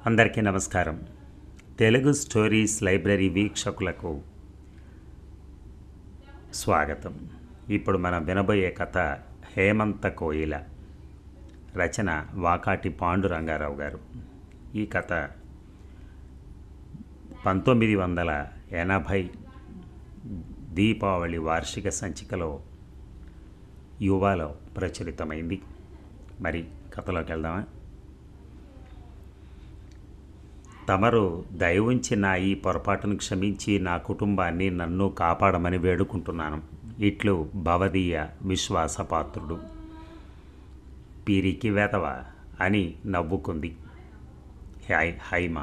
అందరికీ నమస్కారం Telugu stories library వీక్షకులకు స్వాగతం ఇప్పుడు మనం వినబోయే కథ హేమంత కోయిల రచన వాకాటి పాండురంగారావు గారు ఈ కథ పంతొమ్మిది వందల ఎనభై దీపావళి వార్షిక సంచికలో యువాలో ప్రచురితమైంది మరి కథలోకి వెళ్దామా తమరు దయ ఉంచి నా ఈ పొరపాటును క్షమించి నా కుటుంబాన్ని నన్ను కాపాడమని వేడుకుంటున్నాను ఇట్లు భవదీయ విశ్వాసపాత్రుడు పీరికి వెతవ అని నవ్వుకుంది హై హైమ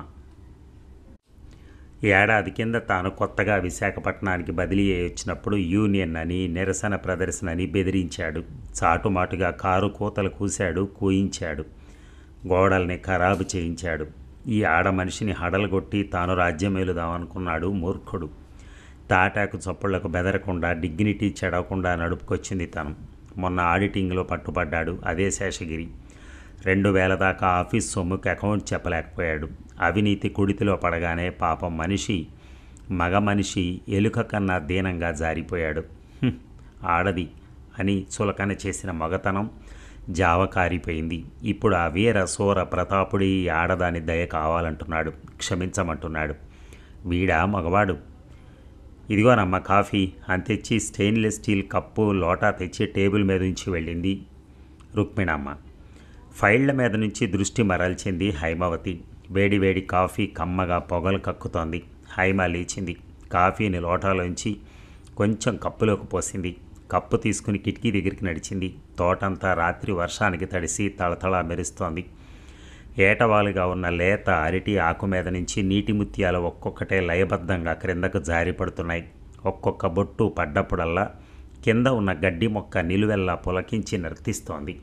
ఏడాది కింద తాను కొత్తగా విశాఖపట్నానికి బదిలీ అయి వచ్చినప్పుడు యూనియన్ అని నిరసన ప్రదర్శన అని బెదిరించాడు చాటుమాటుగా కారు కూతలు కూశాడు కూయించాడు గోడల్ని ఖరాబు చేయించాడు ఈ ఆడ మనిషిని హడలగొట్టి తాను రాజ్యం ఏలుదామనుకున్నాడు మూర్ఖుడు తాటాకు చప్పుళ్లకు బెదరకుండా డిగ్నిటీ చెడవకుండా నడుపుకొచ్చింది తను మొన్న ఆడిటింగ్లో పట్టుపడ్డాడు అదే శేషగిరి రెండు వేల దాకా ఆఫీస్ సొమ్ముకి అకౌంట్ చెప్పలేకపోయాడు అవినీతి కుడితిలో పడగానే పాపం మనిషి మగ మనిషి ఎలుక కన్నా దీనంగా జారిపోయాడు "హుం, ఆడది అని చులకన చేసిన మగతనం జావ కారిపోయింది ఇప్పుడు ఆ వీర సూర ప్రతాపుడి ఈ ఆడదాని దయ కావాలంటున్నాడు క్షమించమంటున్నాడు వీడా మగవాడు ఇదిగోనమ్మ కాఫీ అని తెచ్చి స్టెయిన్లెస్ స్టీల్ కప్పు లోటా తెచ్చి టేబుల్ మీద ఉంచి వెళ్ళింది రుక్మిణమ్మ ఫైళ్ల మీద నుంచి దృష్టి మరల్చింది హైమావతి వేడి వేడి కాఫీ కమ్మగా పొగలు కక్కుతోంది హైమ లేచింది కాఫీని లోటాలోంచి కొంచెం కప్పులోకి పోసింది కప్పు తీసుకుని కిటికీ దగ్గరికి నడిచింది తోటంతా రాత్రి వర్షానికి తడిసి తళతళ మెరుస్తోంది ఏటవాలుగా ఉన్న లేత అరటి ఆకు మీద నుంచి నీటి ముత్యాలు ఒక్కొక్కటే లయబద్ధంగా క్రిందకు జారిపడుతున్నాయి ఒక్కొక్క బొట్టు పడ్డప్పుడల్లా కింద ఉన్న గడ్డి మొక్క నిలువెల్లా పులకించి నర్తిస్తోంది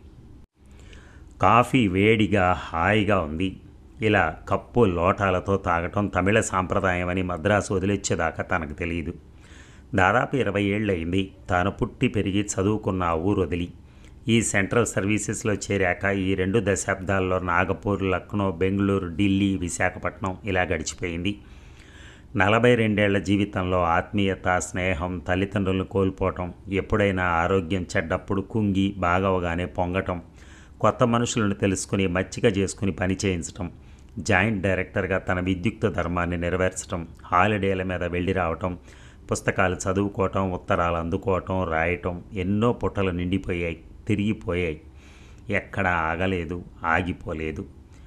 కాఫీ వేడిగా హాయిగా ఉంది ఇలా కప్పు లోటాలతో తాగటం తమిళ సాంప్రదాయమని మద్రాసు వదిలేచ్చేదాకా తనకు తెలియదు దాదాపు ఇరవై ఏళ్ళయింది తాను పుట్టి పెరిగి చదువుకున్న ఆ ఊరు వదిలి ఈ సెంట్రల్ సర్వీసెస్లో చేరాక ఈ రెండు దశాబ్దాల్లో నాగపూర్ లక్నో బెంగళూరు ఢిల్లీ విశాఖపట్నం ఇలా గడిచిపోయింది నలభై రెండేళ్ల జీవితంలో ఆత్మీయత స్నేహం తల్లిదండ్రులను కోల్పోవటం ఎప్పుడైనా ఆరోగ్యం చెడ్డప్పుడు కుంగి బాగవగానే పొంగటం కొత్త మనుషులను తెలుసుకుని మచ్చిక చేసుకుని పని చేయించటం జాయింట్ డైరెక్టర్గా తన విద్యుక్త ధర్మాన్ని నెరవేర్చడం హాలిడేల మీద వెళ్ళి రావటం పుస్తకాలు చదువుకోవటం ఉత్తరాలు అందుకోవటం రాయటం ఎన్నో పుట్టలు నిండిపోయాయి తిరిగిపోయాయి ఎక్కడా ఆగలేదు ఆగిపోలేదు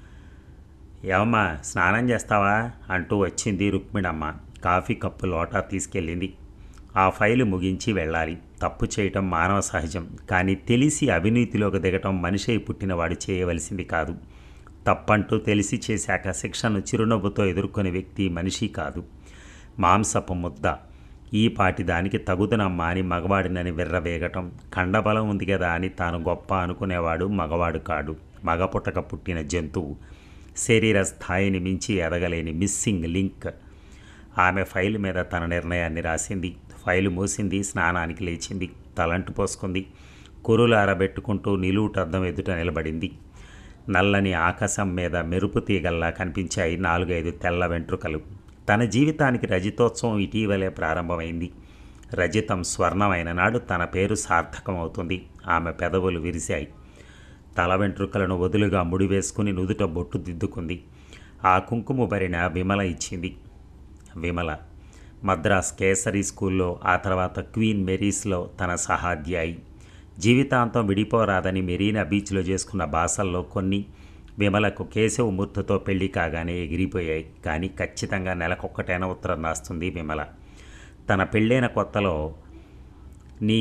ఏమమ్మా స్నానం చేస్తావా అంటూ వచ్చింది రుక్మిణమ్మ కాఫీ కప్పు లోటా తీసుకెళ్ళింది ఆ ఫైలు ముగించి వెళ్ళాలి తప్పు చేయటం మానవ సహజం కానీ తెలిసి అవినీతిలోకి దిగటం మనిషి పుట్టినవాడు చేయవలసింది కాదు తప్పంటూ తెలిసి చేశాక శిక్షను చిరునవ్వుతో ఎదుర్కొనే వ్యక్తి మనిషి కాదు మాంసపు ముద్ద ఈ పాటి దానికి తగుదనమ్మా అని మగవాడినని విర్రవేగటం కండబలం ఉంది కదా అని తాను గొప్ప అనుకునేవాడు మగవాడు కాడు మగ పుట్టక పుట్టిన జంతువు శరీర స్థాయిని మించి ఎదగలేని మిస్సింగ్ లింక్ ఆమె ఫైలు మీద తన నిర్ణయాన్ని రాసింది ఫైలు మూసింది స్నానానికి లేచింది తలంటు పోసుకుంది కురులు ఆరబెట్టుకుంటూ నిలువుటద్దం ఎదుట నిలబడింది నల్లని ఆకాశం మీద మెరుపు తీగల్లా కనిపించాయి నాలుగైదు తెల్ల వెంట్రుకలు తన జీవితానికి రజితోత్సవం ఇటీవలే ప్రారంభమైంది రజితం స్వర్ణమైన నాడు తన పేరు సార్థకమవుతుంది ఆమె పెదవులు విరిశాయి తల వెంట్రుకలను వదులుగా ముడివేసుకుని నుదుట బొట్టు దిద్దుకుంది ఆ కుంకుమ భరిన విమల ఇచ్చింది విమల మద్రాస్ కేసరి స్కూల్లో ఆ తర్వాత క్వీన్ మెరీస్లో తన సహాధ్యాయి జీవితాంతం విడిపోరాదని మెరీనా బీచ్లో చేసుకున్న భాషల్లో కొన్ని విమలకు కేశవమూర్తితో పెళ్లి కాగానే ఎగిరిపోయాయి కానీ ఖచ్చితంగా నెలకొక్కటైన ఉత్తరం రాస్తుంది విమల తన పెళ్ళైన కొత్తలో నీ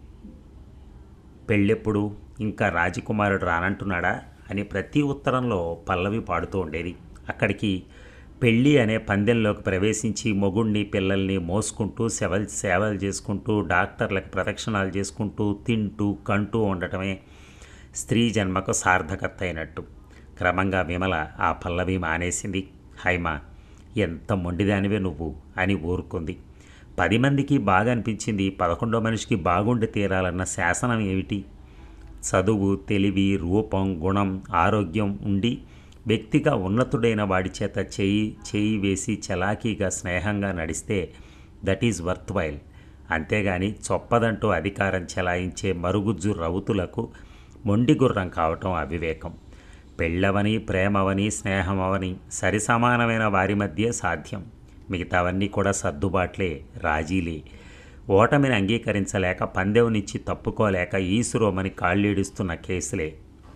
పెళ్ళెప్పుడు ఇంకా రాజకుమారుడు రానంటున్నాడా అని ప్రతి ఉత్తరంలో పల్లవి పాడుతూ ఉండేది అక్కడికి పెళ్ళి అనే పందెంలోకి ప్రవేశించి మొగుణ్ణి పిల్లల్ని మోసుకుంటూ సేవలు సేవలు చేసుకుంటూ డాక్టర్లకు ప్రదక్షిణాలు చేసుకుంటూ తింటూ కంటూ ఉండటమే స్త్రీ జన్మకు సార్థకత అయినట్టు క్రమంగా విమల ఆ పల్లవి మానేసింది హైమ ఎంత మొండిదానివే నువ్వు అని ఊరుకుంది పది మందికి బాగా అనిపించింది పదకొండో మనిషికి బాగుండి తీరాలన్న శాసనం ఏమిటి చదువు తెలివి రూపం గుణం ఆరోగ్యం ఉండి వ్యక్తిగా ఉన్నతుడైన వాడి చేత చేయి చేయి వేసి చలాకీగా స్నేహంగా నడిస్తే దట్ ఈజ్ వర్త్ వైల్ అంతేగాని చొప్పదంటూ అధికారం చెలాయించే మరుగుజ్జు రౌతులకు మొండి గుర్రం కావటం అవివేకం పెళ్ళవని ప్రేమవని స్నేహమవని సరిసమానమైన వారి మధ్య సాధ్యం మిగతావన్నీ కూడా సర్దుబాట్లే రాజీలే ఓటమిని అంగీకరించలేక పందెవునిచ్చి తప్పుకోలేక ఈసురోమని కాళ్ళీడుస్తున్న కేసులే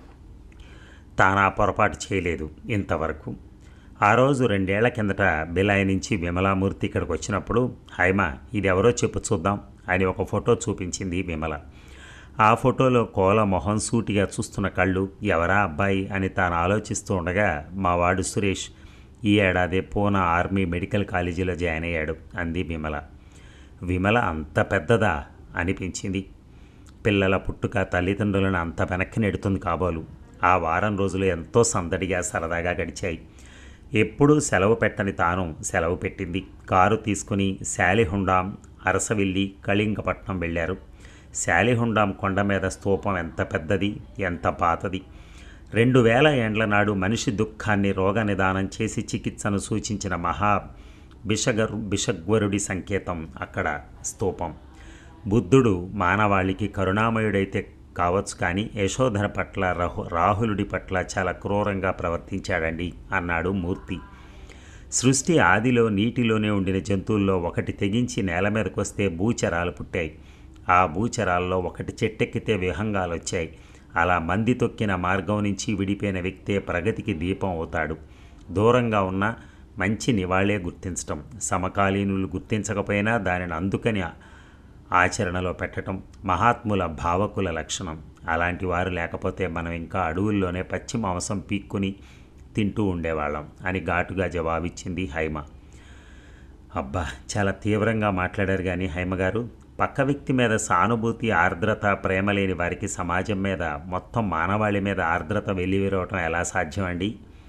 తానా పొరపాటు చేయలేదు ఇంతవరకు ఆ రోజు రెండేళ్ల కిందట బిలాయి నుంచి విమలామూర్తి ఇక్కడికి వచ్చినప్పుడు హైమ ఇది ఎవరో చెప్పు చూద్దాం అని ఒక ఫోటో చూపించింది విమల ఆ ఫోటోలో కోల మొహం సూటిగా చూస్తున్న కళ్ళు ఎవరా అబ్బాయి అని తాను ఆలోచిస్తూ ఉండగా మా వాడు సురేష్ ఈ ఏడాది పూనా ఆర్మీ మెడికల్ కాలేజీలో జాయిన్ అయ్యాడు అంది విమల విమల అంత పెద్దదా అనిపించింది పిల్లల పుట్టుక తల్లిదండ్రులను అంత వెనక్కి నెడుతుంది కాబోలు ఆ వారం రోజులు ఎంతో సందడిగా సరదాగా గడిచాయి ఎప్పుడూ సెలవు పెట్టని తాను సెలవు పెట్టింది కారు తీసుకుని శాలిహుండాం అరసవిల్లి కళింగపట్నం వెళ్ళారు శాలిహుండాం కొండ మీద స్తూపం ఎంత పెద్దది ఎంత పాతది రెండు వేల ఏండ్ల నాడు మనిషి దుఃఖాన్ని రోగ నిదానం చేసి చికిత్సను సూచించిన మహా బిషగరు బిషగ్వరుడి సంకేతం అక్కడ స్తూపం బుద్ధుడు మానవాళికి కరుణామయుడైతే కావచ్చు కానీ యశోధర పట్ల రహు రాహులుడి పట్ల చాలా క్రూరంగా ప్రవర్తించాడండి అన్నాడు మూర్తి సృష్టి ఆదిలో నీటిలోనే ఉండిన జంతువుల్లో ఒకటి తెగించి నేల మీదకి వస్తే భూచరాలు పుట్టాయి ఆ భూచరాల్లో ఒకటి చెట్టెక్కితే విహంగాలు వచ్చాయి అలా మంది తొక్కిన మార్గం నుంచి విడిపోయిన వ్యక్తే ప్రగతికి దీపం అవుతాడు దూరంగా ఉన్న మంచి నివాళే గుర్తించటం సమకాలీనులు గుర్తించకపోయినా దానిని అందుకని ఆచరణలో పెట్టడం మహాత్ముల భావకుల లక్షణం అలాంటి వారు లేకపోతే మనం ఇంకా అడవుల్లోనే పచ్చి మాంసం పీక్కుని తింటూ ఉండేవాళ్ళం అని ఘాటుగా జవాబిచ్చింది హైమ అబ్బా చాలా తీవ్రంగా మాట్లాడారు కానీ హైమ గారు పక్క వ్యక్తి మీద సానుభూతి ఆర్ద్రత ప్రేమ లేని వారికి సమాజం మీద మొత్తం మానవాళి మీద ఆర్ద్రత వెల్లివిరవటం ఎలా సాధ్యం అండి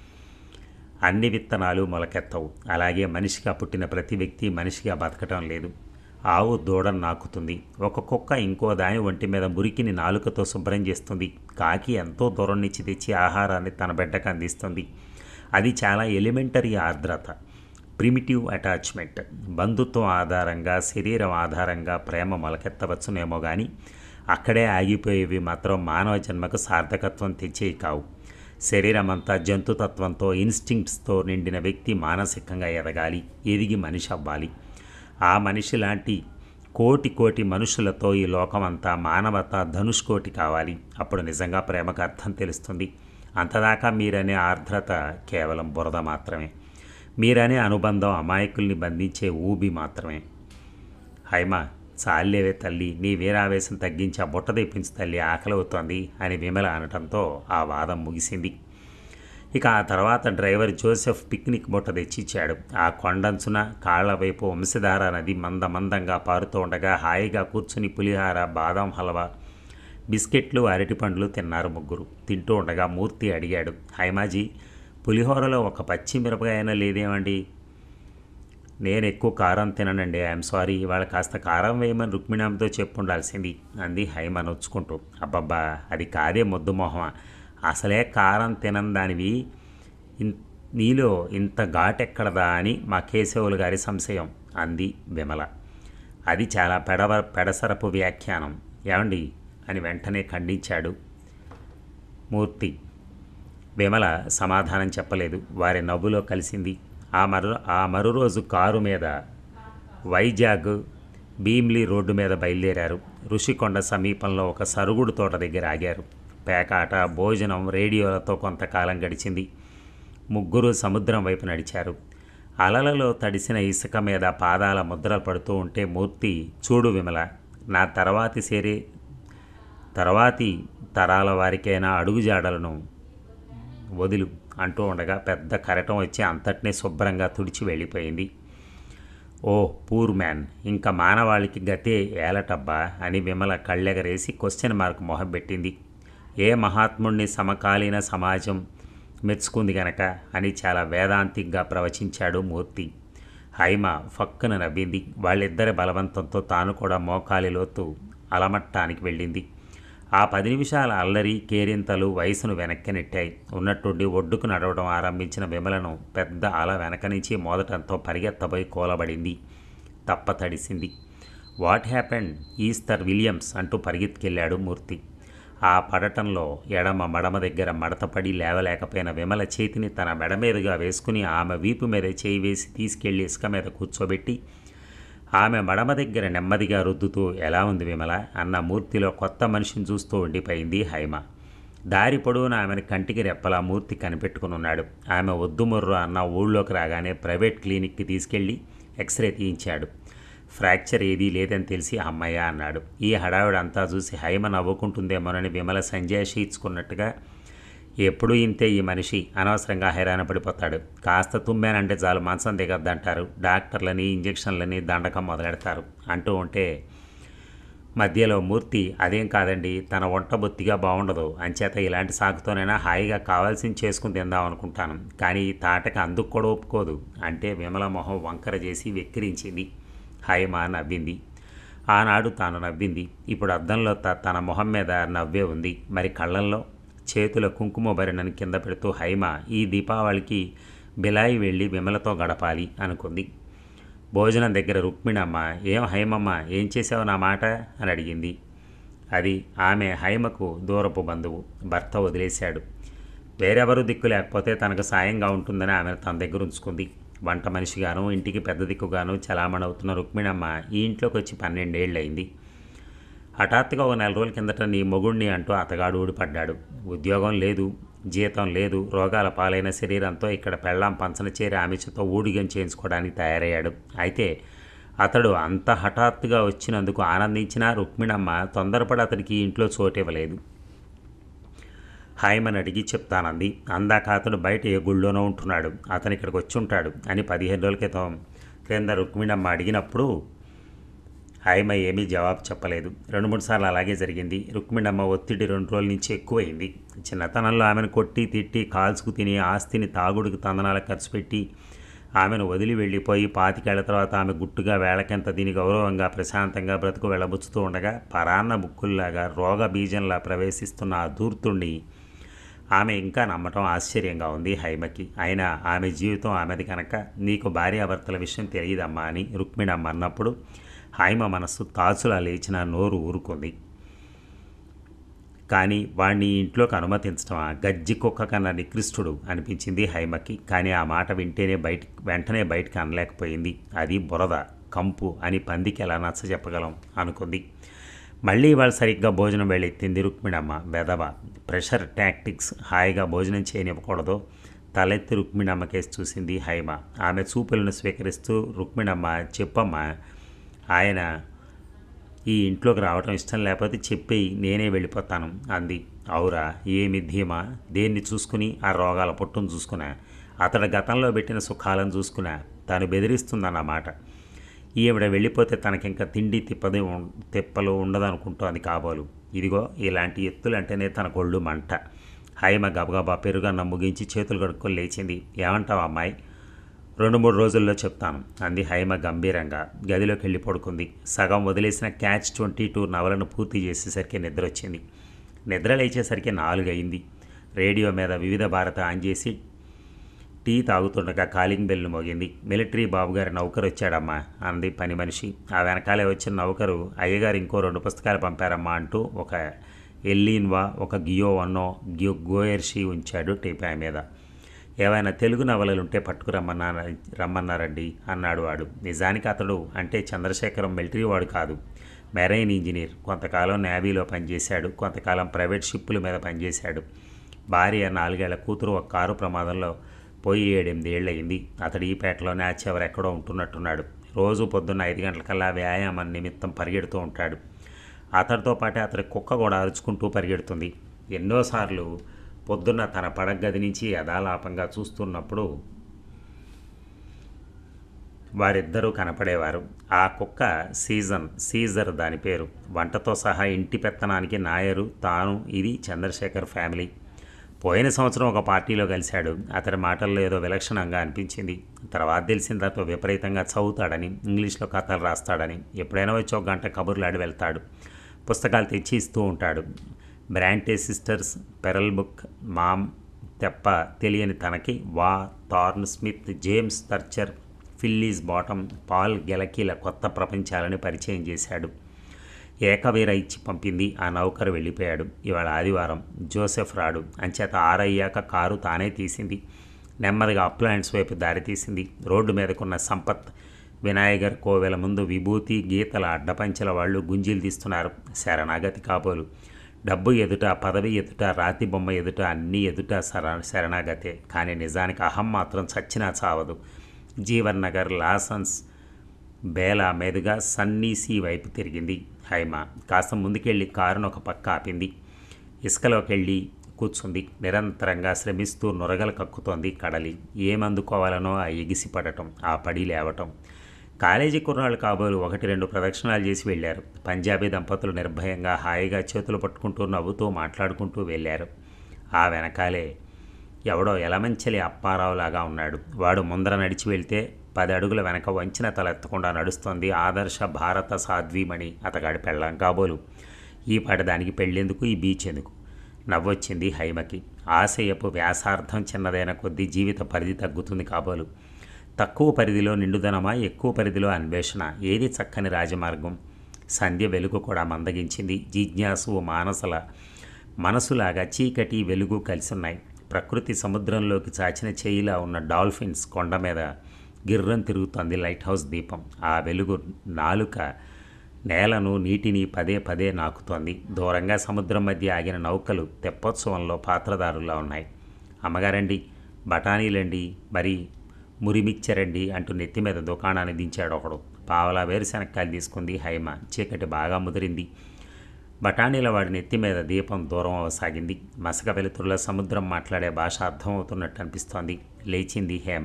అన్ని విత్తనాలు మొలకెత్తవు అలాగే మనిషిగా పుట్టిన ప్రతి వ్యక్తి మనిషిగా బతకటం లేదు ఆవు దూడను నాకుతుంది ఒక కుక్క ఇంకో దాని ఒంటి మీద మురికిని నాలుకతో శుభ్రం చేస్తుంది కాకి ఎంతో దూరం నుంచి తెచ్చి ఆహారాన్ని తన బిడ్డకు అందిస్తుంది అది చాలా ఎలిమెంటరీ ఆర్ద్రత ప్రిమిటివ్ అటాచ్మెంట్ బంధుత్వం ఆధారంగా శరీరం ఆధారంగా ప్రేమ మొలకెత్తవచ్చునేమో కానీ అక్కడే ఆగిపోయేవి మాత్రం మానవ జన్మకు సార్థకత్వం తెచ్చేవి కావు శరీరం అంతా జంతుతత్వంతో ఇన్స్టింక్ట్స్తో నిండిన వ్యక్తి మానసికంగా ఎదగాలి ఎదిగి మనిషి అవ్వాలి ఆ మనిషి లాంటి కోటి కోటి మనుషులతో ఈ లోకమంతా మానవత ధనుష్కోటి కావాలి అప్పుడు నిజంగా ప్రేమకు అర్థం తెలుస్తుంది అంతదాకా మీరనే ఆర్ద్రత కేవలం బురద మాత్రమే మీరనే అనుబంధం అమాయకుల్ని బంధించే ఊబి మాత్రమే హైమ చాలేవే తల్లి నీ వీరావేశం తగ్గించి ఆ బుట్ట తెప్పించు తల్లి ఆకలి అవుతోంది అని విమల అనటంతో ఆ వాదం ముగిసింది ఇక ఆ తర్వాత డ్రైవర్ జోసెఫ్ పిక్నిక్ బుట్ట తెచ్చిచ్చాడు ఆ కొండంచున కాళ్ల వైపు వంశధార నది మంద మందంగా పారుతూ ఉండగా హాయిగా కూర్చుని పులిహార బాదం హల్వా బిస్కెట్లు అరటిపండ్లు తిన్నారు ముగ్గురు తింటూ ఉండగా మూర్తి అడిగాడు హైమాజీ పులిహోరలో ఒక పచ్చి మిరపకాయన లేదేమండి నేను ఎక్కువ కారం తిననండి ఐఎమ్ సారీ ఇవాళ కాస్త కారం వేయమని రుక్మిణంతో చెప్పుండాల్సింది అంది హైమ నొచ్చుకుంటూ అబ్బబ్బా అది కాదే మొద్దు మొహమా అసలే కారం తినని దానివి ఇన్ నీలో ఇంత ఘాటెక్కడదా అని మా కేశవులు గారి సంశయం అంది విమల అది చాలా పెడవ పెడసరపు వ్యాఖ్యానం ఏమండి అని వెంటనే ఖండించాడు మూర్తి విమల సమాధానం చెప్పలేదు వారి నవ్వులో కలిసింది ఆ మరు ఆ మరు రోజు కారు మీద వైజాగ్ భీమ్లీ రోడ్డు మీద బయలుదేరారు ఋషికొండ సమీపంలో ఒక సరుగుడు తోట దగ్గర ఆగారు పేకాట భోజనం రేడియోలతో కొంతకాలం గడిచింది ముగ్గురు సముద్రం వైపు నడిచారు అలలలో తడిసిన ఇసుక మీద పాదాల ముద్రలు పడుతూ ఉంటే మూర్తి చూడు విమల నా తర్వాతి సేరే తర్వాతి తరాల వారికైనా అడుగుజాడలను వదులు అంటూ ఉండగా పెద్ద కరటం వచ్చి అంతటినే శుభ్రంగా తుడిచి వెళ్ళిపోయింది ఓ పూర్ మ్యాన్ ఇంకా మానవాళికి గతే ఏలటబ్బా అని విమల కళ్ళెగరేసి క్వశ్చన్ మార్క్ మొహం పెట్టింది ఏ మహాత్ముడిని సమకాలీన సమాజం మెచ్చుకుంది గనక అని చాలా వేదాంతిగ్గా ప్రవచించాడు మూర్తి హైమ ఫక్కున నవ్వింది వాళ్ళిద్దరి బలవంతంతో తాను కూడా మోకాలి లోతు అలమట్టానికి వెళ్ళింది ఆ పది నిమిషాల అల్లరి కేరింతలు వయసును వెనక్కి నెట్టాయి ఉన్నట్టుండి ఒడ్డుకు నడవడం ఆరంభించిన విమలను పెద్ద అల వెనక నుంచి మోదటంతో పరిగెత్తబోయి కూలబడింది తప్ప తడిసింది వాట్ హ్యాపెండ్ ఈస్తర్ విలియమ్స్ అంటూ పరిగెత్తుకెళ్ళాడు మూర్తి ఆ పడటంలో ఎడమ మడమ దగ్గర మడతపడి లేవలేకపోయిన విమల చేతిని తన మెడ మీదుగా వేసుకుని ఆమె వీపు మీద చేయి వేసి తీసుకెళ్లి ఇసుక మీద కూర్చోబెట్టి ఆమె మడమ దగ్గర నెమ్మదిగా రుద్దుతూ ఎలా ఉంది విమల అన్న మూర్తిలో కొత్త మనిషిని చూస్తూ ఉండిపోయింది హైమ దారి పొడవున ఆమెను కంటికి రెప్పలా మూర్తి కనిపెట్టుకుని ఉన్నాడు ఆమె వద్దు మొర్రు అన్న ఊళ్ళోకి రాగానే ప్రైవేట్ క్లినిక్కి తీసుకెళ్ళి ఎక్స్రే తీయించాడు ఫ్రాక్చర్ ఏదీ లేదని తెలిసి అమ్మయ్య అన్నాడు ఈ హడావిడంతా చూసి హైమ నవ్వుకుంటుందేమోనని విమల సంజయ్ ఇచ్చుకున్నట్టుగా ఎప్పుడూ ఇంతే ఈ మనిషి అనవసరంగా హైరాణ పడిపోతాడు కాస్త తుమ్మానంటే చాలు మంచం దిగద్దంటారు డాక్టర్లని ఇంజక్షన్లని దండకం మొదలెడతారు అంటూ ఉంటే మధ్యలో మూర్తి అదేం కాదండి తన వంట బొత్తిగా బాగుండదు అంచేత ఇలాంటి సాకుతోనైనా హాయిగా కావాల్సింది చేసుకుని తిందాం అనుకుంటాను కానీ ఈ తాటకి అందుకు కూడా ఒప్పుకోదు అంటే విమల మొహం వంకర చేసి వెక్కిరించింది హాయమా నవ్వింది ఆనాడు తాను నవ్వింది ఇప్పుడు అద్దంలో త తన మొహం మీద నవ్వే ఉంది మరి కళ్ళల్లో చేతుల కుంకుమ భరణని కింద పెడుతూ హైమ ఈ దీపావళికి బిలాయి వెళ్ళి విమలతో గడపాలి అనుకుంది భోజనం దగ్గర రుక్మిణమ్మ ఏం హైమమ్మ ఏం చేసావు నా మాట అని అడిగింది అది ఆమె హైమకు దూరపు బంధువు భర్త వదిలేశాడు వేరెవరు దిక్కు లేకపోతే తనకు సాయంగా ఉంటుందని ఆమె తన దగ్గర ఉంచుకుంది వంట మనిషిగాను ఇంటికి పెద్ద దిక్కుగాను చలామణవుతున్న రుక్మిణమ్మ ఈ ఇంట్లోకి వచ్చి పన్నెండేళ్ళయింది హఠాత్తుగా ఒక నెల రోజుల కిందట నీ మొగుడిని అంటూ అతగాడు ఊడిపడ్డాడు ఉద్యోగం లేదు జీతం లేదు రోగాల పాలైన శరీరంతో ఇక్కడ పెళ్ళాం పంచన చేరి ఆమెచతో ఊడిగం చేయించుకోవడానికి తయారయ్యాడు అయితే అతడు అంత హఠాత్తుగా వచ్చినందుకు ఆనందించిన రుక్మిణమ్మ తొందరపడి అతడికి ఇంట్లో చోటివ్వలేదు హాయమని అడిగి చెప్తానంది అందాక అతడు బయట ఏ గుళ్ళోనో ఉంటున్నాడు అతను ఇక్కడికి వచ్చి ఉంటాడు అని పదిహేను రోజుల క్రితం క్రింద రుక్మిణమ్మ అడిగినప్పుడు హాయమ్మ ఏమీ జవాబు చెప్పలేదు రెండు మూడు సార్లు అలాగే జరిగింది రుక్మిణమ్మ ఒత్తిడి రెండు రోజుల నుంచి ఎక్కువైంది చిన్నతనంలో ఆమెను కొట్టి తిట్టి కాల్చుకు తిని ఆస్తిని తాగుడికి తందనాలకు ఖర్చు పెట్టి ఆమెను వదిలి వెళ్ళిపోయి పాతికేళ్ల తర్వాత ఆమె గుట్టుగా వేళకెంత దీని గౌరవంగా ప్రశాంతంగా బ్రతుకు వెళ్ళబుచ్చుతూ ఉండగా పరాన్న బుక్కుల్లాగా రోగ బీజంలా ప్రవేశిస్తున్న ఆ దూర్తుండి ఆమె ఇంకా నమ్మటం ఆశ్చర్యంగా ఉంది హైమకి అయినా ఆమె జీవితం ఆమెది కనుక నీకు భార్యాభర్తల విషయం తెలియదమ్మా అని రుక్మిణమ్మ అన్నప్పుడు హైమ మనస్సు తాచులా లేచిన నోరు ఊరుకుంది కానీ వాణ్ణి ఇంట్లోకి అనుమతించడం ఆ గజ్జి కుక్క కన్నా నికృష్టుడు అనిపించింది హైమకి కానీ ఆ మాట వింటేనే బయట వెంటనే బయటకు అనలేకపోయింది అది బురద కంపు అని పందికి ఎలా నచ్చ చెప్పగలం అనుకుంది మళ్ళీ వాళ్ళు సరిగ్గా భోజనం వెళ్ళెత్తింది రుక్మిణమ్మ వెదవ ప్రెషర్ టాక్టిక్స్ హాయిగా భోజనం చేయనివ్వకూడదు తలెత్తి రుక్మిణమ్మ కేసు చూసింది హైమ ఆమె చూపులను స్వీకరిస్తూ రుక్మిణమ్మ చెప్పమ్మ ఆయన ఈ ఇంట్లోకి రావటం ఇష్టం లేకపోతే చెప్పేయి నేనే వెళ్ళిపోతాను అంది అవురా ఏమి ధీమా దేన్ని చూసుకుని ఆ రోగాల పుట్టును చూసుకున్నా అతడు గతంలో పెట్టిన సుఖాలను చూసుకున్నా తాను బెదిరిస్తుందన్నమాట ఈవిడ వెళ్ళిపోతే తనకింక తిండి తిప్పది ఉం- తిప్పలు ఉండదనుకుంటోంది కాబోలు ఇదిగో ఇలాంటి ఎత్తులంటేనే తన కొళ్ళు మంట హైమ గబగబా పెరుగన్న ముగించి చేతులు కడుక్కొని లేచింది ఏమంటావు అమ్మాయి రెండు మూడు రోజుల్లో చెప్తాను అంది హైమ గంభీరంగా గదిలోకి వెళ్ళి పడుకుంది సగం వదిలేసిన క్యాచ్ ట్వంటీ టూ నవలను పూర్తి చేసేసరికి నిద్ర వచ్చింది నిద్ర లేచేసరికి నాలుగు అయింది రేడియో మీద వివిధ భారత ఆన్ చేసి టీ తాగుతుండగా కాలింగ్ బెల్ మోగింది మిలిటరీ బాబుగారి నౌకరు వచ్చాడమ్మా అంది పని మనిషి ఆ వెనకాలే వచ్చిన నౌకరు అయ్యగారు ఇంకో రెండు పుస్తకాలు పంపారమ్మా అంటూ ఒక ఎల్లీన్వా ఒక గియో వన్నో గియో గోయర్షి ఉంచాడు టీపాయ్ మీద ఏవైనా తెలుగు నవలలుంటే పట్టుకురమ్మన్నా రమ్మన్నారండి అన్నాడు వాడు నిజానికి అతడు అంటే చంద్రశేఖరం మిలిటరీ వాడు కాదు మెరైన్ ఇంజనీర్ కొంతకాలం నేవీలో పనిచేశాడు కొంతకాలం ప్రైవేట్ షిప్పుల మీద పనిచేశాడు భార్య నాలుగేళ్ల కూతురు ఒక కారు ప్రమాదంలో పోయి ఏడెనిమిది ఏళ్ళయింది అతడు ఈ పేటలోనే ఆ చివర ఎక్కడో ఉంటున్నట్టున్నాడు రోజు పొద్దున్న ఐదు గంటలకల్లా వ్యాయామం నిమిత్తం పరిగెడుతూ ఉంటాడు అతడితో పాటే అతడి కుక్క కూడా అరుచుకుంటూ పరిగెడుతుంది ఎన్నోసార్లు పొద్దున్న తన పడగది నుంచి యథాలాపంగా చూస్తున్నప్పుడు వారిద్దరూ కనపడేవారు ఆ కుక్క సీజన్ సీజర్ దాని పేరు వంటతో సహా ఇంటి పెత్తనానికి నాయరు తాను ఇది చంద్రశేఖర్ ఫ్యామిలీ పోయిన సంవత్సరం ఒక పార్టీలో కలిశాడు అతడి మాటల్లో ఏదో విలక్షణంగా అనిపించింది తర్వాత తెలిసిన తర్వాత విపరీతంగా చదువుతాడని ఇంగ్లీష్లో కథలు రాస్తాడని ఎప్పుడైనా వచ్చి ఒక గంట కబుర్లు ఆడి వెళ్తాడు పుస్తకాలు తెచ్చి ఇస్తూ ఉంటాడు Bronte sisters Pearl Buck Maugham తెప్ప తెలియని తనకి Waugh Thorne Smith James Thurber Phyllis Bottome Paul గెలకీల కొత్త ప్రపంచాలని పరిచయం చేశాడు ఏకవీర ఇచ్చి పంపింది ఆ నౌకరు వెళ్ళిపోయాడు ఇవాళ ఆదివారం జోసెఫ్ రాడు అంచేత ఆరయ్యాక కారు తానే తీసింది నెమ్మదిగా అప్లాంట్స్ వైపు దారి తీసింది రోడ్డు మీదకున్న సంపత్ వినాయగర్ కోవెల ముందు విభూతి గీతల అడ్డపంచల వాళ్ళు గుంజీలు తీస్తున్నారు శరణాగతి కాబోలు డబ్బు ఎదుట పదవి ఎదుట రాతి బొమ్మ ఎదుట అన్నీ ఎదుట శర శరణాగతే కానీ నిజానికి అహం మాత్రం చచ్చినా చావదు జీవన్ నగర్ లాసన్స్ బేలా మీదుగా సన్నీసీ వైపు తిరిగింది హైమ కాస్త ముందుకెళ్ళి కారును ఒక పక్క ఆపింది ఇసుకలోకి వెళ్ళి కూర్చుంది నిరంతరంగా శ్రమిస్తూ నొరగలు కక్కుతోంది కడలి ఏమందుకోవాలనో ఆ ఎగిసిపడటం ఆ పడి లేవటం కాలేజీ కుర్రాళ్ళు కాబోలు ఒకటి రెండు ప్రదక్షిణాలు చేసి వెళ్ళారు పంజాబీ దంపతులు నిర్భయంగా హాయిగా చేతులు పట్టుకుంటూ నవ్వుతూ మాట్లాడుకుంటూ వెళ్ళారు ఆ వెనకాలే ఎవడో ఎలమంచలి అప్పారావులాగా ఉన్నాడు వాడు ముందర నడిచి వెళ్తే పది అడుగుల వెనక వంచిన తలెత్తకుండా నడుస్తోంది ఆదర్శ భారత సాధ్వీమణి అతగాడి పెళ్ళాం కాబోలు ఈ పాట దానికి పెళ్ళెందుకు ఈ బీచ్ ఎందుకు నవ్వొచ్చింది హైమకి ఆశయపు వ్యాసార్థం చిన్నదైన కొద్దీ జీవిత పరిధి తగ్గుతుంది కాబోలు తక్కువ పరిధిలో నిండుదనమా ఎక్కువ పరిధిలో అన్వేషణ ఏది చక్కని రాజమార్గం సంధ్య వెలుగు కూడా మందగించింది జిజ్ఞాసు మానసల మనసులాగా చీకటి వెలుగు కలిసి ఉన్నాయి ప్రకృతి సముద్రంలోకి చాచిన చేయిలా ఉన్న డాల్ఫిన్స్ కొండ మీద గిర్రం తిరుగుతోంది లైట్ హౌస్ దీపం ఆ వెలుగు నాలుక నేలను నీటిని పదే పదే నాకుతోంది దూరంగా సముద్రం మధ్య ఆగిన నౌకలు తెప్పోత్సవంలో పాత్రదారులా ఉన్నాయి అమ్మగారండి బఠానీలండి మరి మురిమిచ్చరండి అంటూ నెత్తి మీద దుకాణాన్ని దించాడు ఒకడు పావలా వేరుశనక్కాయలు తీసుకుంది హైమ చీకటి బాగా ముదిరింది బఠానీల వాడి నెత్తి మీద దీపం దూరం అవసాగింది మసక వెలుతురులో సముద్రం మాట్లాడే భాష అర్థమవుతున్నట్టు అనిపిస్తోంది లేచింది హేమ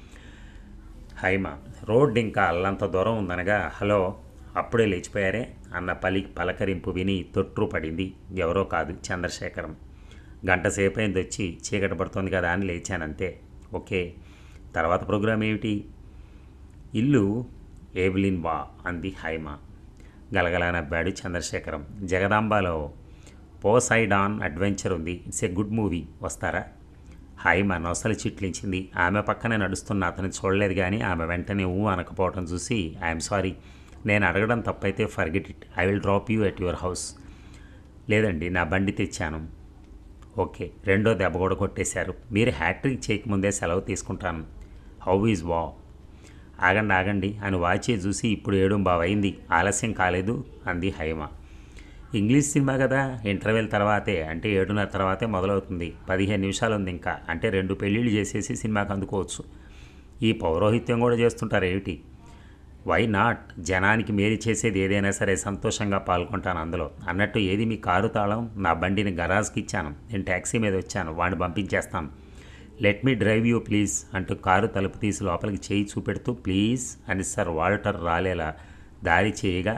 హైమ రోడ్డు ఇంకా అల్లంత దూరం ఉందనగా హలో అప్పుడే లేచిపోయారే అన్న పలి పలకరింపు విని తొట్టు పడింది ఎవరో కాదు చంద్రశేఖరం గంట సేపు అయింది వచ్చి చీకటి పడుతుంది కదా అని లేచానంతే ఓకే తర్వాత ప్రోగ్రాం ఏమిటి ఇల్లు ఏవ్లిన్ వా అంది హైమ గలగలా నవ్వాడు చంద్రశేఖరం జగదాంబలో పోసైడాన్ అడ్వెంచర్ ఉంది ఇట్స్ ఏ గుడ్ మూవీ వస్తారా హైమ నొసలు చిట్లించింది ఆమె పక్కనే నడుస్తున్న అతను చూడలేదు కానీ ఆమె వెంటనే ఊ అనకపోవటం చూసి ఐఎమ్ సారీ నేను అడగడం తప్పైతే forget it I will drop you at your house లేదండి నా బండి తెచ్చాను ఓకే రెండో దెబ్బ కూడా కొట్టేశారు మీరు హ్యాట్రిక్ చేయకముందే సెలవు తీసుకుంటాను హౌ ఈజ్ వా ఆగండి ఆగండి అని వాచే చూసి ఇప్పుడు ఏడు బావైంది ఆలస్యం కాలేదు అంది హైమ ఇంగ్లీష్ సినిమా కదా ఇంటర్వెల్ తర్వాతే అంటే ఏడున్నర తర్వాతే మొదలవుతుంది పదిహేను నిమిషాలు ఉంది ఇంకా అంటే రెండు పెళ్ళిళ్ళు చేసేసి సినిమాకి అందుకోవచ్చు ఈ పౌరోహిత్యం కూడా చేస్తుంటారు ఏమిటి వై నాట్ జనానికి మేలు చేసేది ఏదైనా సరే సంతోషంగా పాల్గొంటాను అందులో అన్నట్టు ఏది మీ కారు తాళం నా బండిని గరాజ్కి ఇచ్చాను నేను ట్యాక్సీ మీద వచ్చాను వాడిని పంపించేస్తాను let me drive you please అంటూ కారు తలుపు తీసి లోపలికి చేయి చూపెడుతూ ప్లీజ్ అని సార్ వాల్టర్ రాలేలా దారి చేయగా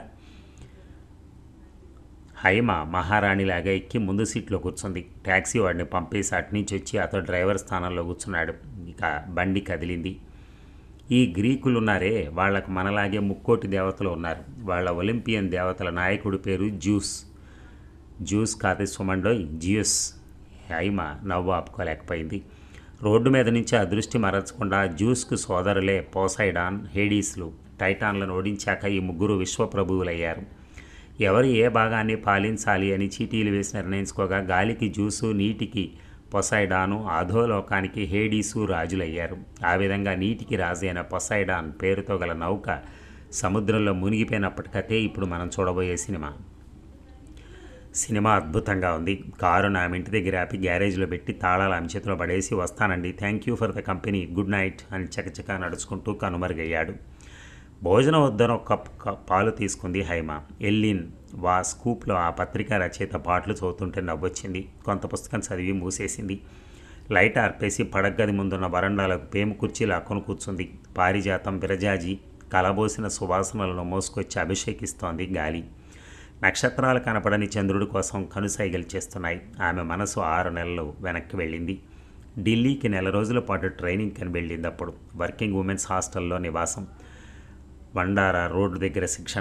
హైమ మహారాణిలాగా ఎక్కి ముందు సీట్లో కూర్చుంది ట్యాక్సీ వాడిని పంపేసి అట్నుంచి వచ్చి అతడు డ్రైవర్ స్థానంలో కూర్చున్నాడు ఇక బండి కదిలింది ఈ గ్రీకులు ఉన్నారే వాళ్ళకు మనలాగే ముక్కోటి దేవతలు ఉన్నారు వాళ్ళ ఒలింపియన్ దేవతల నాయకుడి పేరు జ్యూస్ జ్యూస్ కాదు సుమండోయ్ జియూస్ హైమ నవ్వు ఆపుకోలేకపోయింది రోడ్డు మీద నుంచి ఆ దృష్టి మరచకుండా జ్యూస్కు సోదరులే పోసైడాన్ హేడీస్లు టైటాన్లను ఓడించాక ఈ ముగ్గురు విశ్వప్రభువులయ్యారు ఎవరు ఏ భాగాన్ని పాలించాలి అని చీటీలు వేసి నిర్ణయించుకోగా గాలికి జ్యూసు నీటికి పొసైడాను అధోలోకానికి హేడీసు రాజులయ్యారు ఆ విధంగా నీటికి రాజైన పొసైడాన్ పేరుతో గల నౌక సముద్రంలో మునిగిపోయినప్పటికతే ఇప్పుడు మనం చూడబోయే సినిమా సినిమా అద్భుతంగా ఉంది కారు నా ఇంటి దగ్గర ఆపి గ్యారేజ్లో పెట్టి తాళాలు ఆమె చేతిలో పడేసి వస్తానండి thank you for the company good night అని చకచకా నడుచుకుంటూ కనుమరుగయ్యాడు భోజనం వద్దన ఒక కప్ క- పాలు తీసుకుంది హైమ ఎల్లిన్ వా స్కూప్లో ఆ పత్రికా రచయిత పాటలు చదువుతుంటే నవ్వొచ్చింది కొంత పుస్తకం చదివి మూసేసింది లైట్ ఆర్పేసి పడగ్గది ముందున్న వరండాలకు పేము కుర్చీలు అక్కును కూర్చుంది పారిజాతం విరజాజి కలబోసిన సువాసనలను మోసుకొచ్చి అభిషేకిస్తోంది గాలి నక్షత్రాలు కనపడని చంద్రుడి కోసం కనుసైగలు చేస్తున్నాయి ఆమె మనసు ఆరు నెలలు వెనక్కి వెళ్ళింది ఢిల్లీకి నెల రోజుల పాటు ట్రైనింగ్ కని వెళ్ళింది అప్పుడు వర్కింగ్ ఉమెన్స్ హాస్టల్లో నివాసం బండారా రోడ్డు దగ్గర శిక్షణ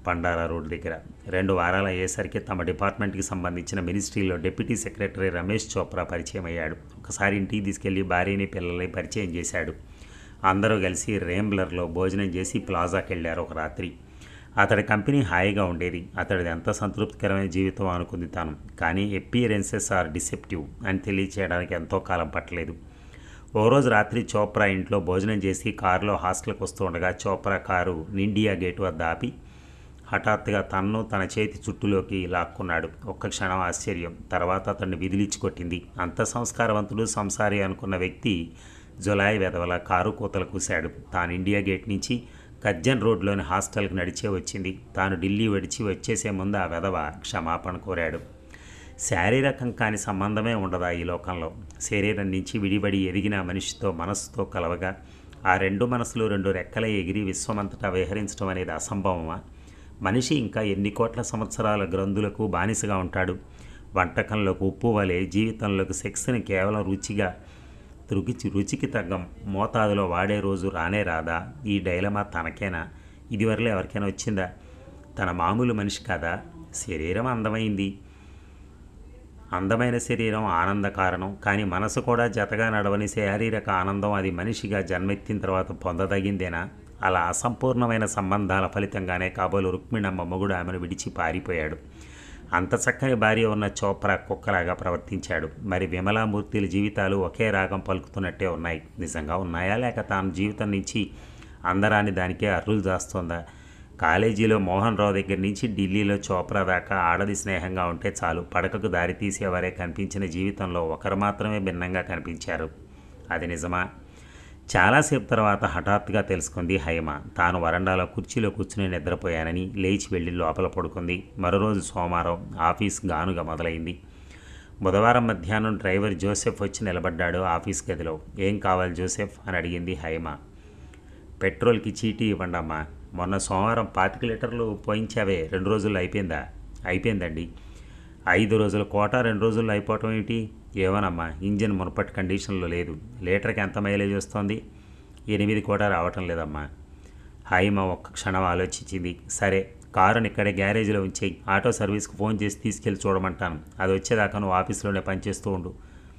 పండారా రోడ్ దగ్గర రెండు వారాలు అయ్యేసరికి తమ డిపార్ట్మెంట్కి సంబంధించిన మినిస్ట్రీలో డిప్యూటీ సెక్రటరీ రమేష్ చోప్రా పరిచయం అయ్యాడు ఒకసారి ఇంటికి తీసుకెళ్లి భార్యని పిల్లల్ని పరిచయం చేశాడు అందరూ కలిసి రేంబ్లర్లో భోజనం చేసి ప్లాజాకి వెళ్ళారు ఒక రాత్రి అతడి కంపెనీ హాయిగా ఉండేది అతడిది ఎంత సంతృప్తికరమైన జీవితం అనుకుంది తాను కానీ ఎపియరెన్సెస్ ఆర్ డిసెప్టివ్ అని తెలియచేయడానికి ఎంతో కాలం పట్టలేదు ఓ రోజు రాత్రి చోప్రా ఇంట్లో భోజనం చేసి కారులో హాస్టల్కి వస్తూ ఉండగా చోప్రా కారు ఇండియా గేట్ వద్ద ఆపి హఠాత్తుగా తన్ను తన చేతి చుట్టులోకి లాక్కున్నాడు ఒక్క క్షణం ఆశ్చర్యం తర్వాత అతన్ని విదిలిచ్చి కొట్టింది అంత సంస్కారవంతుడు సంసారి అనుకున్న వ్యక్తి జులాయి వెదవల కారు కూతలు కూశాడు తాను ఇండియా గేట్ నుంచి కజ్జన్ రోడ్లోని హాస్టల్కి నడిచే వచ్చింది తాను ఢిల్లీ వడిచి వచ్చేసే ముందు ఆ వెధవ క్షమాపణ కోరాడు శారీరకం కాని సంబంధమే ఉండదా ఈ లోకంలో శరీరం నుంచి విడిబడి ఎదిగిన మనిషితో మనస్సుతో కలవగా ఆ రెండు మనసులు రెండు రెక్కల ఎగిరి విశ్వమంతటా విహరించడం అనేది అసంభవమా మనిషి ఇంకా ఎన్ని కోట్ల సంవత్సరాల గ్రంథులకు బానిసగా ఉంటాడు వంటకంలోకి ఉప్పు వలె జీవితంలోకి సెక్స్ని కేవలం రుచిగా రుచి రుచికి తగ్గ మోతాదులో వాడే రోజు రానే రాదా ఈ డైలమా తనకేనా ఇదివరలో ఎవరికైనా వచ్చిందా తన మామూలు మనిషి కాదా శరీరం అందమైంది అందమైన శరీరం ఆనంద కారణం కానీ మనసు కూడా జతగా నడవని శారీరక ఆనందం అది మనిషిగా జన్మెత్తిన తర్వాత పొందదగిందేనా అలా అసంపూర్ణమైన సంబంధాల ఫలితంగానే కాబోలు రుక్మిణమ్మ మొగుడు ఆమెను విడిచి పారిపోయాడు అంత చక్కని భార్య ఉన్న చోప్రా కుక్కలాగా ప్రవర్తించాడు మరి విమలామూర్తిల జీవితాలు ఒకే రాగం పలుకుతున్నట్టే ఉన్నాయి నిజంగా ఉన్నాయా లేక తాను జీవితం నుంచి అందరాని దానికే అర్రులు దాస్తోందా కాలేజీలో మోహన్ రావు దగ్గర నుంచి ఢిల్లీలో చోప్రా దాకా ఆడది స్నేహంగా ఉంటే చాలు పడకకు దారి తీసేవారే కనిపించిన జీవితంలో ఒకరు మాత్రమే భిన్నంగా కనిపించారు అది నిజమా చాలాసేపు తర్వాత హఠాత్తుగా తెలుసుకుంది హైమ తాను వరండాలో కుర్చీలో కూర్చుని నిద్రపోయానని లేచి వెళ్ళి లోపల పడుకుంది మరో రోజు సోమవారం ఆఫీస్ గానుగా మొదలైంది బుధవారం మధ్యాహ్నం డ్రైవర్ జోసెఫ్ వచ్చి నిలబడ్డాడు ఆఫీస్ గదిలో ఏం కావాలి జోసెఫ్ అని అడిగింది హైమ పెట్రోల్కి చీటీ ఇవ్వండి అమ్మా మొన్న సోమవారం పాతిక లీటర్లు పోయించావే రెండు రోజుల్లో అయిపోయిందా అయిపోయిందండి ఐదు రోజుల కోట రెండు రోజుల్లో అయిపోవటం ఏమిటి ఏమోనమ్మా ఇంజిన్ మునపటి కండిషన్లో లేదు లీటర్కి ఎంత మైలేజ్ వస్తుంది ఎనిమిది కూడా రావటం లేదమ్మా హాయిమ ఒక్క క్షణం ఆలోచించింది సరే కారుని ఇక్కడే గ్యారేజ్లో ఉంచేయి ఆటో సర్వీస్కి ఫోన్ చేసి తీసుకెళ్ళి చూడమంటాను అది వచ్చేదాకా నువ్వు ఆఫీస్లోనే పనిచేస్తూ ఉండు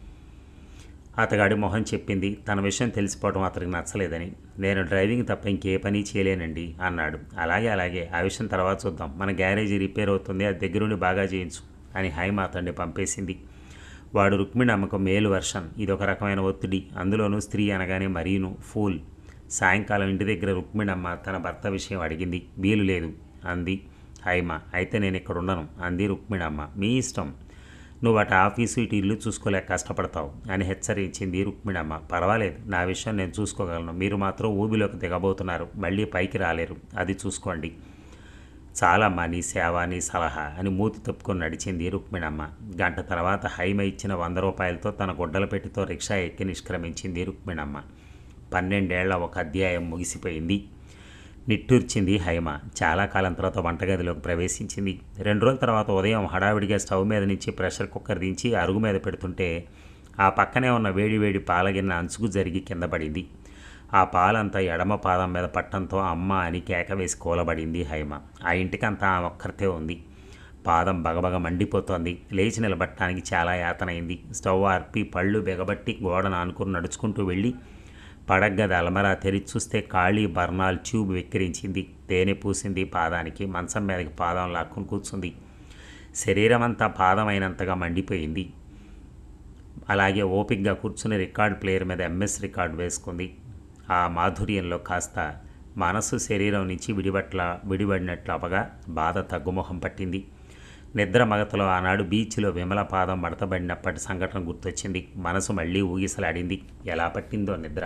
అతగాడి మొహం చెప్పింది తన విషయం తెలిసిపోవడం అతనికి నచ్చలేదని నేను డ్రైవింగ్ తప్ప ఇంకే పని చేయలేనండి అన్నాడు అలాగే అలాగే ఆ విషయం తర్వాత చూద్దాం మన గ్యారేజీ రిపేర్ అవుతుంది అది దగ్గరుండి బాగా చేయించు అని హైమ అతన్ని పంపేసింది వాడు రుక్మిణి అమ్మకు మేలు వర్షన్ ఇదొక రకమైన ఒత్తిడి అందులోనూ స్త్రీ అనగానే మరీను ఫూల్ సాయంకాలం ఇంటి దగ్గర రుక్మిణమ్మ తన భర్త విషయం అడిగింది వీలు లేదు అంది హైమ అయితే నేను ఇక్కడ ఉండను అంది రుక్మిణమ్మ మీ ఇష్టం నువ్వు అటు ఆఫీసు ఇటు ఇల్లు చూసుకోలేక కష్టపడతావు అని హెచ్చరించింది రుక్మిణమ్మ పర్వాలేదు నా విషయం నేను చూసుకోగలను మీరు మాత్రం ఊబిలోకి దిగబోతున్నారు మళ్ళీ పైకి రాలేరు అది చూసుకోండి చాలమ్మా నీ సేవ నీ సలహా అని మూతి తప్పుకొని నడిచింది రుక్మిణమ్మ గంట తర్వాత హైమ ఇచ్చిన వంద రూపాయలతో తన గుడ్డల పెట్టితో రిక్షా ఎక్కి నిష్క్రమించింది రుక్మిణమ్మ పన్నెండేళ్ల ఒక అధ్యాయం ముగిసిపోయింది నిట్టూర్చింది హైమ చాలా కాలం తర్వాత వంటగదిలోకి ప్రవేశించింది రెండు రోజుల తర్వాత ఉదయం హడావిడిగా స్టవ్ మీద నుంచి ప్రెషర్ కుక్కర్ దించి అరుగు మీద పెడుతుంటే ఆ పక్కనే ఉన్న వేడి వేడి పాలగిన్న అంచుకు జరిగి కింద పడింది ఆ పాలంతా ఎడమ పాదం మీద పట్టంతో అమ్మ అని కేక వేసి కూలబడింది హైమ ఆ ఇంటికంతా ఆ ఒక్కరితే ఉంది పాదం బగబగ మండిపోతోంది లేచి నిలబట్టడానికి చాలా యాతనైంది స్టవ్ ఆర్పి పళ్ళు బెగబట్టి గోడను ఆనుకుని నడుచుకుంటూ వెళ్ళి పడగ్గది అలమరా తెరిచి చూస్తే ఖాళీ బర్నాల్ ట్యూబ్ వెక్కిరించింది తేనె పూసింది పాదానికి మంచం మీదకి పాదం లాక్కుని కూర్చుంది శరీరం అంతా పాదం అయినంతగా మండిపోయింది అలాగే ఓపిక్గా కూర్చుని రికార్డ్ ప్లేయర్ మీద ఎంఎస్ రికార్డ్ వేసుకుంది ఆ మాధుర్యంలో కాస్త మనసు శరీరం నుంచి విడిబట్ల విడిపడినట్లు అవగా బాధ తగ్గుముఖం పట్టింది నిద్ర మగతలో ఆనాడు బీచ్లో విమల పాదం మడతబడినప్పటి సంఘటన గుర్తొచ్చింది మనసు మళ్ళీ ఊగిసలాడింది ఎలా పట్టిందో నిద్ర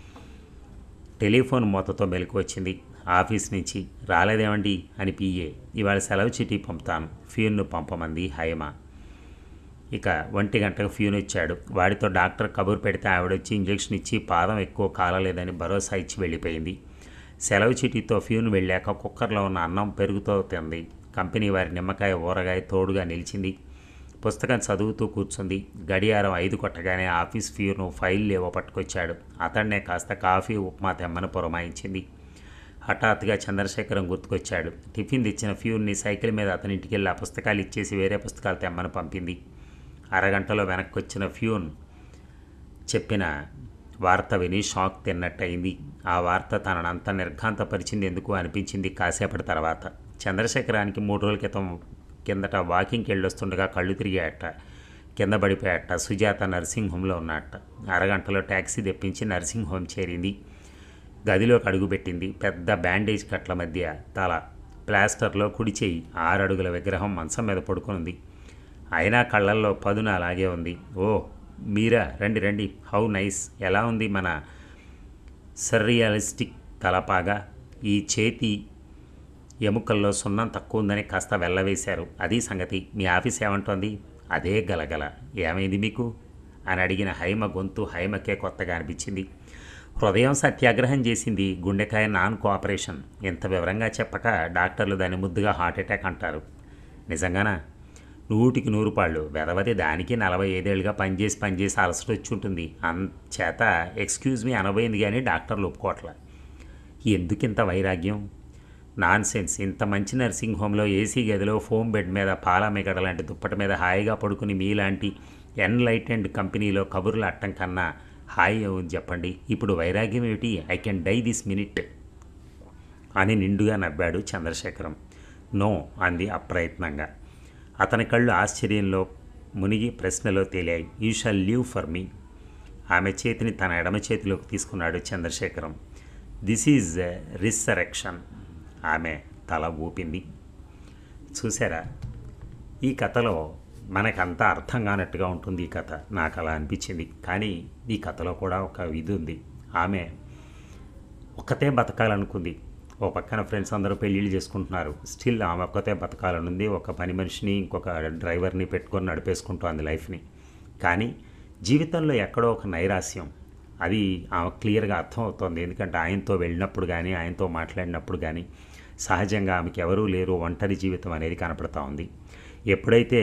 టెలిఫోన్ మూతతో మెలకు వచ్చింది ఆఫీస్ నుంచి రాలేదేమండి అని పిఏ ఇవాళ సెలవు చిటీ పంపుతాను ఫ్యూన్ను పంపమంది హైమ ఇక ఒంటి గంటకు ఫ్యూన్ ఇచ్చాడు వాడితో డాక్టర్ కబురు పెడితే ఆవిడొచ్చి ఇంజెక్షన్ ఇచ్చి పాదం ఎక్కువ కాలలేదని భరోసా ఇచ్చి వెళ్ళిపోయింది సెలవు చీటీతో ఫ్యూన్ వెళ్ళాక కుక్కర్లో ఉన్న అన్నం పెరుగుతో తింది కంపెనీ వారి నిమ్మకాయ ఊరగాయ తోడుగా నిలిచింది పుస్తకం చదువుతూ కూర్చుంది గడియారం ఐదు కొట్టగానే ఆఫీస్ ఫ్యూను ఫైల్ లేవో పట్టుకొచ్చాడు అతన్నే కాస్త కాఫీ ఉప్మా తెమ్మని పురమాయించింది హఠాత్తుగా చంద్రశేఖరం గుర్తుకొచ్చాడు టిఫిన్ తెచ్చిన ఫ్యూన్ని సైకిల్ మీద అతని ఇంటికి వెళ్ళి ఆ పుస్తకాలు ఇచ్చేసి వేరే పుస్తకాలు తెమ్మని పంపింది అరగంటలో వెనక్కి వచ్చిన ఫ్యూన్ చెప్పిన వార్త విని షాక్ తిన్నట్టయింది ఆ వార్త తననంత నిర్ఘాంతపరిచింది ఎందుకు అనిపించింది కాసేపటి తర్వాత చంద్రశేఖరానికి మూడు రోజుల క్రితం కిందట వాకింగ్కి వెళ్ళొస్తుండగా కళ్ళు తిరిగాయట కింద పడిపోయాట సుజాత నర్సింగ్ హోమ్లో ఉన్నట్ట అరగంటలో ట్యాక్సీ తెప్పించి నర్సింగ్ హోమ్ చేరింది గదిలోకి అడుగుపెట్టింది పెద్ద బ్యాండేజ్ కట్ల మధ్య తల ప్లాస్టర్లో కుడి చేయి ఆరడుగుల విగ్రహం మంచం మీద పడుకునుంది అయినా కళ్ళల్లో పదున అలాగే ఉంది ఓ మీరా రండి రండి హౌ నైస్ ఎలా ఉంది మన సర్రియలిస్టిక్ తలపాగా ఈ చేతి ఎముకల్లో సున్నం తక్కువ ఉందని కాస్త వెళ్ళవేశారు అది సంగతి మీ ఆఫీస్ ఏమంటోంది అదే గలగల ఏమైంది మీకు అని అడిగిన హైమ గొంతు హైమకే కొత్తగా అనిపించింది హృదయం సత్యాగ్రహం చేసింది గుండెకాయ నాన్ కోఆపరేషన్ ఎంత వివరంగా చెప్పక డాక్టర్లు దాన్ని ముద్దుగా హార్ట్ అటాక్ అంటారు నిజంగానా నూటికి నూరు పాళ్ళు వెదవది దానికి నలభై ఐదేళ్ళుగా పనిచేసి పనిచేసి అలసట వచ్చి ఉంటుంది అంచేత ఎక్స్క్యూజ్ మీ అనబోయింది కానీ డాక్టర్లు ఒప్పుకోవట్లే ఎందుకింత వైరాగ్యం నాన్ సెన్స్ ఇంత మంచి నర్సింగ్ హోమ్లో ఏసీ గదిలో ఫోమ్ బెడ్ మీద పాల మిగడ లాంటి దుప్పటి మీద హాయిగా పడుకుని మీలాంటి ఎన్లైటెండ్ కంపెనీలో కబుర్లు అట్టం కన్నా హాయి అవును చెప్పండి ఇప్పుడు వైరాగ్యం ఏమిటి I can die this minute అని నిండుగా నవ్వాడు చంద్రశేఖరం నో అంది అప్రయత్నంగా అతని కళ్ళు ఆశ్చర్యంలో మునిగి ప్రశ్నలో తేలాయి you shall leave for me ఆమె చేతిని తన ఎడమ చేతిలోకి తీసుకున్నాడు చంద్రశేఖరం దిస్ ఈజ్ రిస్సరెక్షన్ ఆమె తల ఊపింది చూసారా ఈ కథలో మనకంతా అర్థం కానట్టుగా ఉంటుంది ఈ కథ నాకు అలా అనిపించింది కానీ ఈ కథలో కూడా ఒక ఇది ఉంది ఆమె ఒక్కతే బతకాలనుకుంది ఓ పక్కన ఫ్రెండ్స్ అందరూ పెళ్ళిళ్ళు చేసుకుంటున్నారు స్టిల్ ఆమె ఒక్కతే బతకాలనుంది ఒక పని మనిషిని ఇంకొక డ్రైవర్ని పెట్టుకొని నడిపేసుకుంటోంది లైఫ్ని కానీ జీవితంలో ఎక్కడో ఒక నైరాస్యం అది ఆమె క్లియర్గా అర్థమవుతోంది ఎందుకంటే ఆయనతో వెళ్ళినప్పుడు కానీ ఆయనతో మాట్లాడినప్పుడు కానీ సహజంగా ఆమెకి ఎవరూ లేరు ఒంటరి జీవితం అనేది కనపడతా ఉంది ఎప్పుడైతే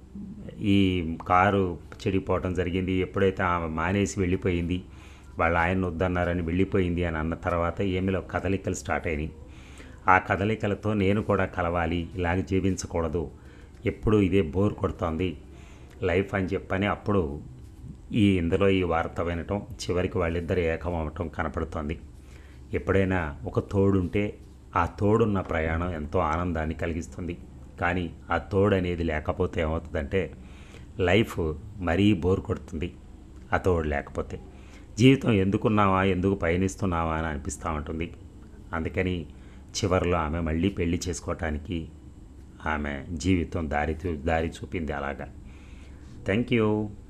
ఈ కారు చెడిపోవడం జరిగింది ఎప్పుడైతే ఆమె మానేసి వెళ్ళిపోయింది వాళ్ళ ఆయన వద్దన్నారని వెళ్ళిపోయింది అని అన్న తర్వాత ఏమిలో కదలికలు స్టార్ట్ అయినాయి ఆ కదలికలతో నేను కూడా కలవాలి ఇలాగ జీవించకూడదు ఎప్పుడు ఇదే బోర్ కొడుతోంది లైఫ్ అని చెప్పని అప్పుడు ఈ ఇందులో ఈ వార్త వినటం చివరికి వాళ్ళిద్దరు ఏకం అవ్వటం కనపడుతోంది ఎప్పుడైనా ఒక తోడుంటే ఆ తోడున్న ప్రయాణం ఎంతో ఆనందాన్ని కలిగిస్తుంది కానీ ఆ తోడు అనేది లేకపోతే ఏమవుతుందంటే లైఫ్ మరీ బోర్ కొడుతుంది ఆ తోడు లేకపోతే జీవితం ఎందుకున్నావా ఎందుకు పయనిస్తున్నావా అని అనిపిస్తూ ఉంటుంది అందుకని చివరిలో ఆమె మళ్ళీ పెళ్లి చేసుకోవటానికి ఆమె జీవితం దారి చూ- దారి చూపింది అలాగా థ్యాంక్ యూ